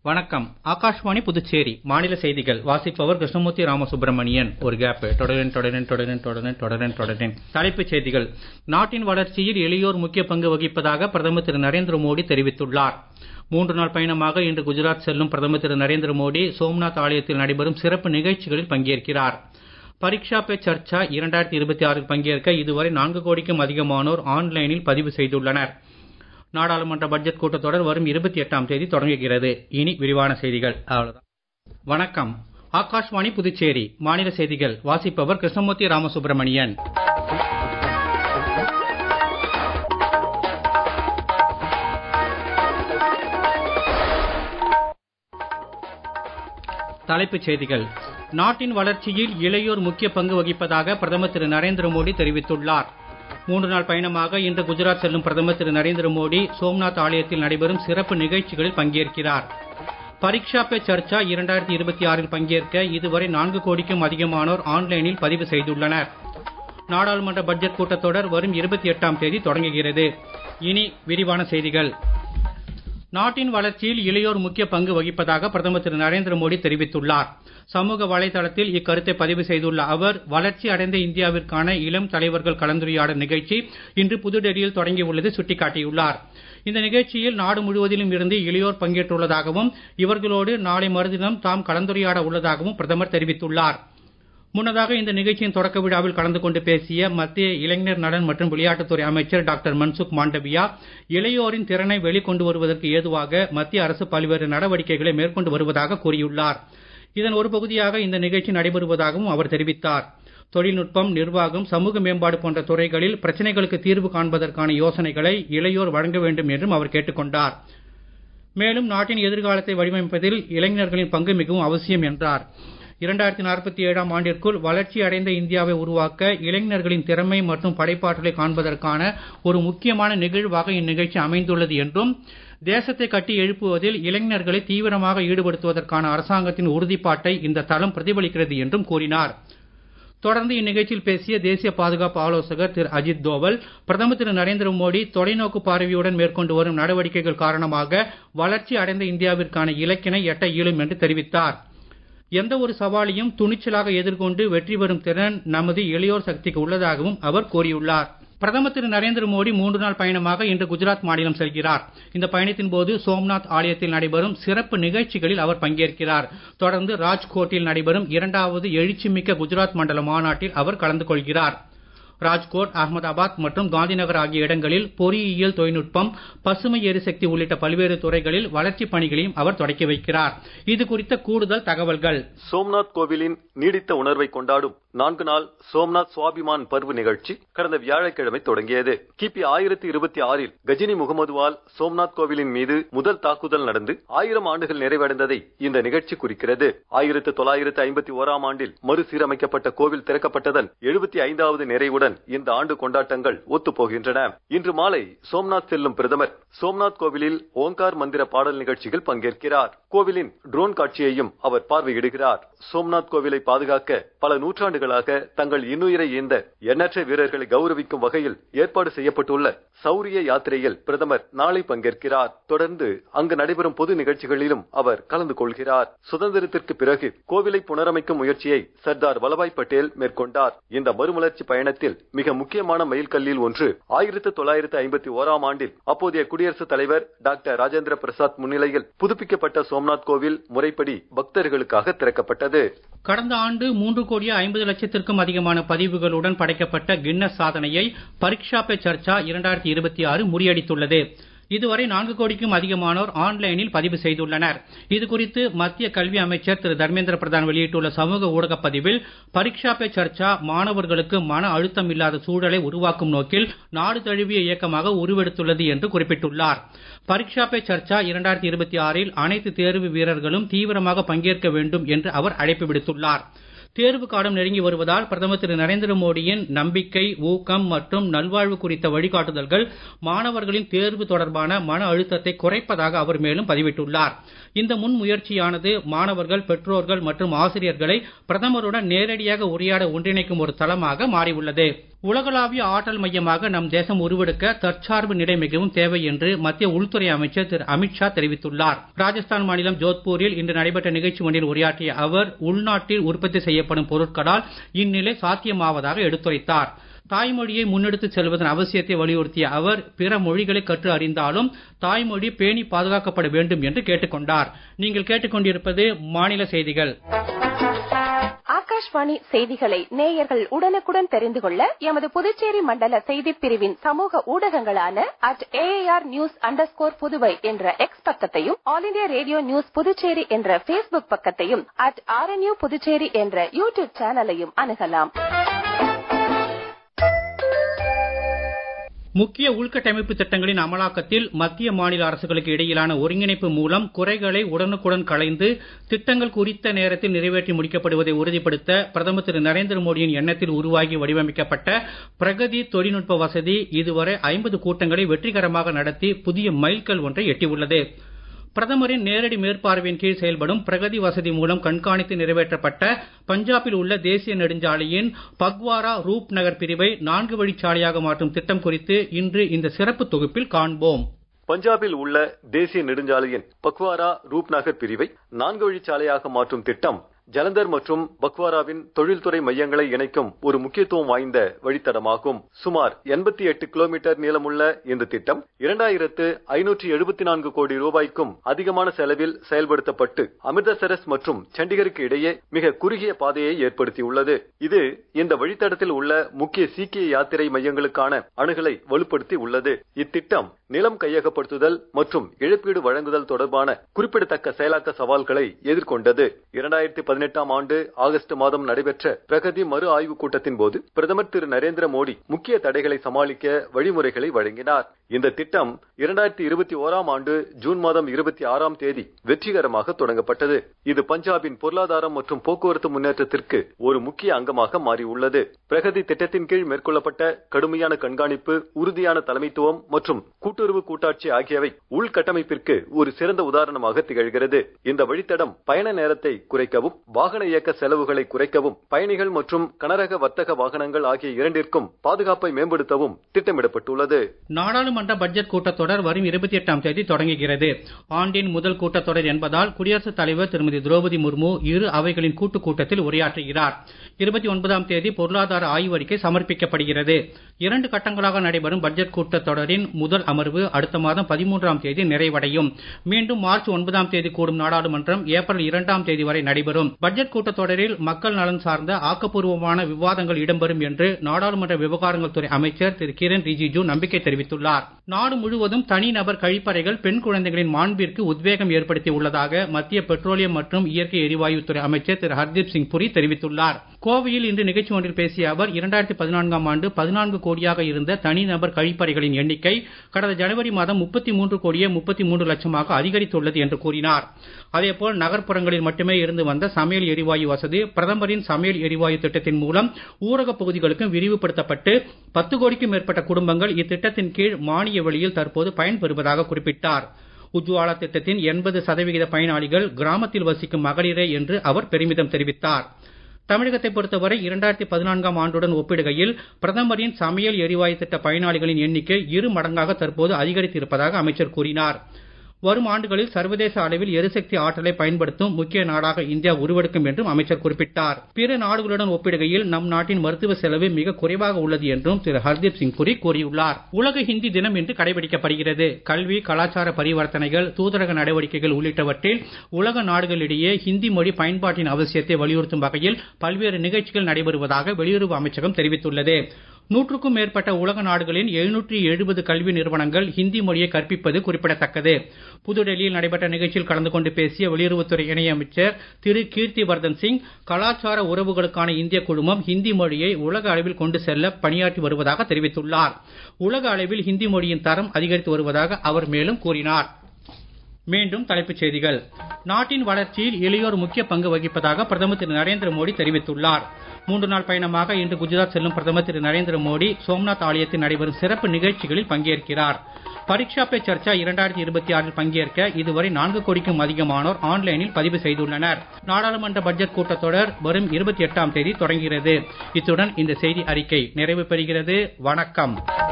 வணக்கம் ஆகாஷ்வாணி புதுச்சேரி மாநில செய்திகள் வாசிப்பவர் கிருஷ்ணமூர்த்தி ராமசுப்ரமணியன் ஒரு கேப் தொடரன் தொடரன் தொடரன் தொடரன் தொடரன் தொடரன் தலைப்புச் செய்திகள் நாட்டின் வளர்ச்சியில் இளையோர் முக்கிய பங்கு வகிப்பதாக பிரதமர் திரு நரேந்திர மோடி தெரிவித்துள்ளார் மூன்று நாள் பயணமாக இன்று குஜராத் செல்லும் பிரதமர் திரு நரேந்திர மோடி சோம்நாத் ஆலயத்தில் நடைபெறும் சிறப்பு நிகழ்ச்சிகளில் பங்கேற்கிறார் பரீட்சா பே சர்ச்சா இரண்டாயிரத்தி இருபத்தி ஆறில் பங்கேற்க இதுவரை நான்கு கோடிக்கும் அதிகமானோர் ஆன்லைனில் பதிவு செய்துள்ளனர் நாடாளுமன்ற பட்ஜெட் கூட்டத்தொடர் வரும் இருபத்தி எட்டாம் தேதி தொடங்குகிறது இனி விரிவான செய்திகள் அவ்வளவுதான் வணக்கம் ஆகாஷ்வாணி புதுச்சேரி மாநில செய்திகள் வாசிப்பவர் கிருஷ்ணமூர்த்தி ராமசுப்ரமணியன் தலைப்புச் செய்திகள் நாட்டின் வளர்ச்சியில் இளையோர் முக்கிய பங்கு வகிப்பதாக பிரதமர் திரு நரேந்திர மோடி தெரிவித்துள்ளார் மூன்று நாள் பயணமாக இன்று குஜராத் செல்லும் பிரதமர் திரு நரேந்திர மோடி சோம்நாத் ஆலயத்தில் நடைபெறும் சிறப்பு நிகழ்ச்சிகளில் பங்கேற்கிறார் பரீட்சா பே சர்ச்சா இரண்டாயிரத்தி இருபத்தி ஆறில் பங்கேற்க இதுவரை நான்கு கோடிக்கும் அதிகமானோர் ஆன்லைனில் பதிவு செய்துள்ளனர் நாடாளுமன்ற பட்ஜெட் கூட்டத்தொடர் வரும் இருபத்தி எட்டாம் தேதி தொடங்குகிறது இனி விரிவான செய்திகள் நாட்டின் வளர்ச்சியில் இளையோர் முக்கிய பங்கு வகிப்பதாக பிரதமர் திரு நரேந்திர மோடி தெரிவித்துள்ளார் சமூக வலைதளத்தில் இக்கருத்தை பதிவு செய்துள்ள அவர் வளர்ச்சி அடைந்த இந்தியாவிற்கான இளம் தலைவர்கள் கலந்துரையாடல் நிகழ்ச்சி இன்று புதுடெல்லியில் தொடங்கியுள்ளது சுட்டிக்காட்டியுள்ளார் இந்த நிகழ்ச்சியில் நாடு முழுவதிலும் இருந்து இளையோர் பங்கேற்றுள்ளதாகவும் இவர்களோடு நாளை மறுதினம் தாம் கலந்துரையாட உள்ளதாகவும் பிரதமர் தெரிவித்துள்ளார் முன்னதாக இந்த நிகழ்ச்சியின் தொடக்க விழாவில் கலந்து கொண்டு பேசிய மத்திய இளைஞர் நலன் மற்றும் விளையாட்டுத்துறை அமைச்சர் டாக்டர் மன்சுக் மாண்டவியா இளையோரின் திறனை வெளிக்கொண்டு வருவதற்கு ஏதுவாக மத்திய அரசு பல்வேறு நடவடிக்கைகளை மேற்கொண்டு வருவதாக கூறியுள்ளார் இதன் ஒரு பகுதியாக இந்த நிகழ்ச்சி நடைபெறுவதாகவும் அவர் தெரிவித்தார் தொழில்நுட்பம் நிர்வாகம் சமூக மேம்பாடு போன்ற துறைகளில் பிரச்சனைகளுக்கு தீர்வு காண்பதற்கான யோசனைகளை இளையோர் வழங்க வேண்டும் என்றும் அவர் கேட்டுக்கொண்டார் மேலும் நாட்டின் எதிர்காலத்தை வடிவமைப்பதில் இளைஞர்களின் பங்கு மிகவும் அவசியம் என்றார் இரண்டாயிரத்தி நாற்பத்தி ஏழாம் ஆண்டிற்குள் வளர்ச்சி அடைந்த இந்தியாவை உருவாக்க இளைஞர்களின் திறமை மற்றும் படைப்பாற்றலை காண்பதற்கான ஒரு முக்கியமான நிகழ்வாக இந்நிகழ்ச்சி அமைந்துள்ளது என்றும் தேசத்தை கட்டி எழுப்புவதில் இளைஞர்களை தீவிரமாக ஈடுபடுத்துவதற்கான அரசாங்கத்தின் உறுதிப்பாட்டை இந்த தளம் பிரதிபலிக்கிறது என்றும் கூறினார் தொடர்ந்து இந்நிகழ்ச்சியில் பேசிய தேசிய பாதுகாப்பு ஆலோசகர் திரு அஜித் தோவல் பிரதமர் திரு நரேந்திர மோடி தொலைநோக்கு பார்வையுடன் மேற்கொண்டு வரும் நடவடிக்கைகள் காரணமாக வளர்ச்சி அடைந்த இந்தியாவிற்கான இலக்கினை எட்ட இயலும் என்று தெரிவித்தார் எந்த ஒரு சவாலையும் துணிச்சலாக எதிர்கொண்டு வெற்றி பெறும் திறன் நமது இளையோர் சக்திக்கு உள்ளதாகவும் அவர் கூறியுள்ளார் பிரதமர் திரு நரேந்திர மோடி மூன்று நாள் பயணமாக இன்று குஜராத் மாநிலம் செல்கிறார் இந்த பயணத்தின் போது சோம்நாத் ஆலயத்தில் நடைபெறும் சிறப்பு நிகழ்ச்சிகளில் அவர் பங்கேற்கிறார் தொடர்ந்து ராஜ்கோட்டில் நடைபெறும் இரண்டாவது எழுச்சிமிக்க குஜராத் மண்டல மாநாட்டில் அவர் கலந்து கொள்கிறார் ராஜ்கோட் அகமதாபாத் மற்றும் காந்திநகர் ஆகிய இடங்களில் பொறியியல் தொழில்நுட்பம் பசுமை எரிசக்தி உள்ளிட்ட பல்வேறு துறைகளில் வளர்ச்சிப் பணிகளையும் அவர் தொடக்கி வைக்கிறார் இது குறித்த கூடுதல் தகவல்கள் சோம்நாத் கோவிலின் நீடித்த உணர்வை கொண்டாடும் நான்கு நாள் சோம்நாத் சுவாபிமான் பர்வு நிகழ்ச்சி கடந்த வியாழக்கிழமை தொடங்கியது கிபி ஆயிரத்தி இருபத்தி ஆறில் கஜினி முகமதுவால் சோம்நாத் கோவிலின் மீது முதல் தாக்குதல் நடந்து ஆயிரம் ஆண்டுகள் நிறைவடைந்ததை இந்த நிகழ்ச்சி குறிக்கிறது ஆயிரத்து தொள்ளாயிரத்து ஐம்பத்தி ஓராம் ஆண்டில் மறுசீரமைக்கப்பட்ட கோவில் திறக்கப்பட்டதன் எழுபத்தி ஐந்தாவது நிறைவுடன் இந்த ஆண்டு கொண்டாட்டங்கள் ஒத்து போகின்றன இன்று மாலை சோம்நாத் செல்லும் பிரதமர் சோம்நாத் கோவிலில் ஓங்கார் மந்திர பாடல் நிகழ்ச்சியில் பங்கேற்கிறார் கோவிலின் ட்ரோன் காட்சியையும் அவர் பார்வையிடுகிறார் சோம்நாத் கோவிலை பாதுகாக்க பல நூற்றாண்டுகளாக தங்கள் இன்னுயிரை ஈந்த எண்ணற்ற வீரர்களை கௌரவிக்கும் வகையில் ஏற்பாடு செய்யப்பட்டுள்ள சௌரிய யாத்திரையில் பிரதமர் நாளை பங்கேற்கிறார் தொடர்ந்து அங்கு நடைபெறும் பொது நிகழ்ச்சிகளிலும் அவர் கலந்து கொள்கிறார் சுதந்திரத்திற்கு பிறகு கோவிலை புனரமைக்கும் முயற்சியை சர்தார் வல்லபாய் பட்டேல் மேற்கொண்டார் இந்த மறுமலர்ச்சி பயணத்தில் மிக முக்கியமான மைல்கல்லில் ஒன்று ஆயிரத்தி தொள்ளாயிரத்து ஐம்பத்தி ஓராம் ஆண்டில் அப்போதைய குடியரசுத் தலைவர் டாக்டர் ராஜேந்திர பிரசாத் முன்னிலையில் புதுப்பிக்கப்பட்ட சோம்நாத் கோவில் முறைப்படி பக்தர்களுக்காக திறக்கப்பட்டது கடந்த ஆண்டு மூன்று கோடியே ஐம்பது லட்சத்திற்கும் அதிகமான பதிவுகளுடன் படைக்கப்பட்ட கின்னஸ் சாதனையை பரீட்சா பே சர்ச்சா இரண்டாயிரத்தி இருபத்தி ஆறு முறியடித்துள்ளது இதுவரை நான்கு கோடிக்கும் அதிகமானோர் ஆன்லைனில் பதிவு செய்துள்ளனர் இது குறித்து மத்திய கல்வி அமைச்சர் திரு தர்மேந்திர பிரதான் வெளியிட்டுள்ள சமூக ஊடக பதிவில் பரீட்சா பே சர்ச்சா மாணவர்களுக்கு மன அழுத்தம் இல்லாத சூழலை உருவாக்கும் நோக்கில் நாடு தழுவிய இயக்கமாக உருவெடுத்துள்ளது என்று குறிப்பிட்டுள்ளார் பரீட்சா பே சர்ச்சா இரண்டாயிரத்தி இருபத்தி ஆறில் அனைத்து தேர்வு வீரர்களும் தீவிரமாக பங்கேற்க வேண்டும் என்று அவர் அழைப்பு விடுத்துள்ளார் தேர்வு காலம் நெருங்கி வருவதால் பிரதமர் திரு நரேந்திர மோடியின் நம்பிக்கை ஊக்கம் மற்றும் நல்வாழ்வு குறித்த வழிகாட்டுதல்கள் மாணவர்களின் தேர்வு தொடர்பான மன அழுத்தத்தை குறைப்பதாக அவர் மேலும் பதிவிட்டுள்ளார் இந்த முன் முயற்சியானது மாணவர்கள் பெற்றோர்கள் மற்றும் ஆசிரியர்களை பிரதமருடன் நேரடியாக உரையாட ஒன்றிணைக்கும் ஒரு தளமாக மாறியுள்ளது உலகளாவிய ஆற்றல் மையமாக நம் தேசம் உருவெடுக்க தற்சார்பு நிலை மிகவும் தேவை என்று மத்திய உள்துறை அமைச்சர் திரு அமித்ஷா தெரிவித்துள்ளார் ராஜஸ்தான் மாநிலம் ஜோத்பூரில் இன்று நடைபெற்ற நிகழ்ச்சி ஒன்றில் உரையாற்றிய அவர் உள்நாட்டில் உற்பத்தி செய்யப்படும் பொருட்களால் இந்நிலை சாத்தியமாவதாக எடுத்துரைத்தார் தாய்மொழியை முன்னெடுத்துச் செல்வதன் அவசியத்தை வலியுறுத்திய அவர் பிற மொழிகளை கற்று அறிந்தாலும் தாய்மொழி பேணி பாதுகாக்கப்பட வேண்டும் என்று கேட்டுக்கொண்டார் நீங்கள் கேட்டுக்கொண்டிருப்பது மாநில செய்திகள் ஆகாஷ்வாணி செய்திகளை நேயர்கள் உடனுக்குடன் தெரிந்து கொள்ள எமது புதுச்சேரி மண்டல செய்திப் பிரிவின் சமூக ஊடகங்களான at AIR news under Puduvai என்ற எக்ஸ் பக்கத்தையும் all India radio news Puducherry என்ற பேஸ்புக் பக்கத்தையும் அட் ஆர்என்யூ புதுச்சேரி என்ற யூடியூப் சேனலையும் அணுகலாம் முக்கிய உள்கட்டமைப்பு திட்டங்களின் அமலாக்கத்தில் மத்திய மாநில அரசுகளுக்கு இடையிலான ஒருங்கிணைப்பு மூலம் குறைகளை உடனுக்குடன் களைந்து திட்டங்கள் குறித்த நேரத்தில் நிறைவேற்றி முடிக்கப்படுவதை உறுதிப்படுத்த பிரதமர் திரு நரேந்திர மோடியின் எண்ணத்தில் உருவாகி வடிவமைக்கப்பட்ட பிரகதி தொழில்நுட்ப வசதி இதுவரை ஐம்பது கூட்டங்களை வெற்றிகரமாக நடத்தி புதிய மைல்கல் ஒன்றை எட்டியுள்ளது பிரதமரின் நேரடி மேற்பார்வையின் கீழ் செயல்படும் பிரகதி வசதி மூலம் கண்காணித்து நிறைவேற்றப்பட்ட பஞ்சாபில் உள்ள தேசிய நெடுஞ்சாலையின் பக்வாரா ரூப் நகர் பிரிவை நான்கு வழிச்சாலையாக மாற்றும் திட்டம் குறித்து இன்று இந்த சிறப்பு தொகுப்பில் காண்போம் பஞ்சாபில் உள்ள தேசிய நெடுஞ்சாலையின் பக்வாரா ரூப்நகர் பிரிவை நான்கு வழிச்சாலையாக மாற்றும் திட்டம் ஜலந்தர் மற்றும் பக்வாராவின் தொழில்துறை மையங்களை இணைக்கும் ஒரு முக்கியத்துவம் வாய்ந்த வழித்தடமாகும் சுமார் எண்பத்தி எட்டு கிலோமீட்டர் நீளமுள்ள இந்த திட்டம் இரண்டாயிரத்து ஐநூற்றி எழுபத்தி நான்கு கோடி ரூபாய்க்கும் அதிகமான செலவில் செயல்படுத்தப்பட்டு அமிர்தசரஸ் மற்றும் சண்டிகருக்கு இடையே மிக குறுகிய பாதையை ஏற்படுத்தியுள்ளது இது இந்த வழித்தடத்தில் உள்ள முக்கிய சீக்கிய யாத்திரை மையங்களுக்கான அணுகலை வலுப்படுத்தி உள்ளது இத்திட்டம் நிலம் கையகப்படுத்துதல் மற்றும் இழப்பீடு வழங்குதல் தொடர்பான குறிப்பிடத்தக்க செயலாக்க சவால்களை எதிர்கொண்டது இரண்டாயிரத்தி பதினெட்டாம் ஆண்டு ஆகஸ்ட் மாதம் நடைபெற்ற பிரகதி மறு ஆய்வுக் கூட்டத்தின் போது பிரதமர் திரு நரேந்திர மோடி முக்கிய தடைகளை சமாளிக்க வழிமுறைகளை வழங்கினார் இந்த திட்டம் இரண்டாயிரத்தி இருபத்தி ஓராம் ஆண்டு ஜூன் மாதம் இருபத்தி ஆறாம் தேதி வெற்றிகரமாக தொடங்கப்பட்டது இது பஞ்சாபின் பொருளாதாரம் மற்றும் போக்குவரத்து முன்னேற்றத்திற்கு ஒரு முக்கிய அங்கமாக மாறியுள்ளது பிரகதி திட்டத்தின் கீழ் மேற்கொள்ளப்பட்ட கடுமையான கண்காணிப்பு உறுதியான தலைமைத்துவம் மற்றும் கூட்டுறவு கூட்டாட்சி ஆகியவை உள்கட்டமைப்பிற்கு ஒரு சிறந்த உதாரணமாக திகழ்கிறது இந்த வழித்தடம் பயண நேரத்தை குறைக்கவும் வாகன இயக்க செலவுகளை குறைக்கவும் பயணிகள் மற்றும் கனரக வர்த்தக வாகனங்கள் ஆகிய இரண்டிற்கும் பாதுகாப்பை மேம்படுத்தவும் திட்டமிடப்பட்டுள்ளது நாடாளுமன்ற பட்ஜெட் கூட்டத்தொடர் வரும் இருபத்தி எட்டாம் தேதி தொடங்குகிறது ஆண்டின் முதல் கூட்டத்தொடர் என்பதால் குடியரசுத் தலைவர் திருமதி திரௌபதி முர்மு இரு அவைகளின் கூட்டுக் கூட்டத்தில் உரையாற்றுகிறார் இருபத்தி ஒன்பதாம் தேதி பொருளாதார ஆய்வறிக்கை சமர்ப்பிக்கப்படுகிறது இரண்டு கட்டங்களாக நடைபெறும் பட்ஜெட் கூட்டத்தொடரின் முதல் அமர்வு அடுத்த மாதம் பதிமூன்றாம் தேதி நிறைவடையும் மீண்டும் மார்ச் ஒன்பதாம் தேதி கூடும் நாடாளுமன்றம் ஏப்ரல் இரண்டாம் தேதி வரை நடைபெறும் பட்ஜெட் கூட்டத்தொடரில் மக்கள் நலன் சார்ந்த ஆக்கப்பூர்வமான விவாதங்கள் இடம்பெறும் என்று நாடாளுமன்ற விவகாரங்கள் துறை அமைச்சர் திரு கிரண் ரிஜிஜு நம்பிக்கை தெரிவித்துள்ளார் நாடு முழுவதும் தனிநபர் கழிப்பறைகள் பெண் குழந்தைகளின் மாண்பிற்கு உத்வேகம் ஏற்படுத்தி உள்ளதாக மத்திய பெட்ரோலியம் மற்றும் இயற்கை எரிவாயு துறை அமைச்சர் திரு ஹர்தீப் சிங் புரி தெரிவித்துள்ளார் கோவையில் இன்று நிகழ்ச்சி ஒன்றில் பேசிய அவர் இரண்டாயிரத்தி பதினான்காம் ஆண்டு பதினான்கு கோடியாக இருந்த தனிநபர் கழிப்பறைகளின் எண்ணிக்கை கடந்த ஜனவரி மாதம் முப்பத்தி மூன்று கோடியே முப்பத்தி மூன்று லட்சமாக அதிகரித்துள்ளது என்று கூறினார் அதேபோல் நகர்ப்புறங்களில் மட்டுமே இருந்து வந்த சமையல் எரிவாயு வசதி பிரதமரின் சமையல் எரிவாயு திட்டத்தின் மூலம் ஊரகப் பகுதிகளுக்கும் விரிவுபடுத்தப்பட்டு பத்து கோடிக்கும் மேற்பட்ட குடும்பங்கள் இத்திட்டத்தின் கீழ் மானிய வழியில் தற்போது பயன்பெறுவதாக குறிப்பிட்டார் உஜ்வாலா திட்டத்தின் எண்பது சதவிகித பயனாளிகள் கிராமத்தில் வசிக்கும் மகளிரே என்று அவர் பெருமிதம் தெரிவித்தார் தமிழகத்தை பொறுத்தவரை இரண்டாயிரத்தி பதினான்காம் ஆண்டுடன் ஒப்பிடுகையில் பிரதமரின் சமையல் எரிவாயு திட்ட பயனாளிகளின் எண்ணிக்கை இரு மடங்காக தற்போது அதிகரித்து இருப்பதாக அமைச்சர் கூறினார் வரும் ஆண்டுகளில் சர்வதேச அளவில் எரிசக்தி ஆற்றலை பயன்படுத்தும் முக்கிய நாடாக இந்தியா உருவெடுக்கும் என்றும் அமைச்சர் குறிப்பிட்டார் பிற நாடுகளுடன் ஒப்பிடுகையில் நம் நாட்டின் மருத்துவ செலவு மிக குறைவாக உள்ளது என்றும் திரு ஹர்தீப் சிங் புரி கூறியுள்ளார் உலக ஹிந்தி தினம் இன்று கடைபிடிக்கப்படுகிறது கல்வி கலாச்சார பரிவர்த்தனைகள் தூதரக நடவடிக்கைகள் உள்ளிட்டவற்றில் உலக நாடுகளிடையே ஹிந்தி மொழி பயன்பாட்டின் அவசியத்தை வலியுறுத்தும் வகையில் பல்வேறு நிகழ்ச்சிகள் நடைபெறுவதாக வெளியுறவு அமைச்சகம் தெரிவித்துள்ளது நூற்றுக்கும் மேற்பட்ட உலக நாடுகளின் எழுநூற்றி எழுபது கல்வி நிறுவனங்கள் ஹிந்தி மொழியை கற்பிப்பது குறிப்பிடத்தக்கது புதுடெல்லியில் நடைபெற்ற நிகழ்ச்சியில் கலந்து கொண்டு பேசிய வெளியுறவுத்துறை இணையமைச்சர் திரு கீர்த்திவர்தன் சிங் கலாச்சார உறவுகளுக்கான இந்திய குழுமம் ஹிந்தி மொழியை உலக அளவில் கொண்டு செல்ல பணியாற்றி வருவதாக தெரிவித்துள்ளார் உலக அளவில் ஹிந்தி மொழியின் தரம் அதிகரித்து வருவதாக அவர் மேலும் கூறினார் மீண்டும் தலைப்புச் செய்திகள் நாட்டின் வளர்ச்சியில் இளையோர் முக்கிய பங்கு வகிப்பதாக பிரதமர் திரு நரேந்திர மோடி தெரிவித்துள்ளார் மூன்று நாள் பயணமாக இன்று குஜராத் செல்லும் பிரதமர் திரு நரேந்திர மோடி சோம்நாத் ஆலயத்தில் நடைபெறும் சிறப்பு நிகழ்ச்சிகளில் பங்கேற்கிறார் பரீட்சா பே சர்ச்சா இரண்டாயிரத்தி இருபத்தி ஆறில் பங்கேற்க இதுவரை நான்கு கோடிக்கும் அதிகமானோர் ஆன்லைனில் பதிவு செய்துள்ளனர் நாடாளுமன்ற பட்ஜெட் கூட்டத்தொடர் வரும் இருபத்தி எட்டாம் தேதி தொடங்குகிறது இத்துடன் இந்த செய்தி அறிக்கை நிறைவு பெறுகிறது வணக்கம்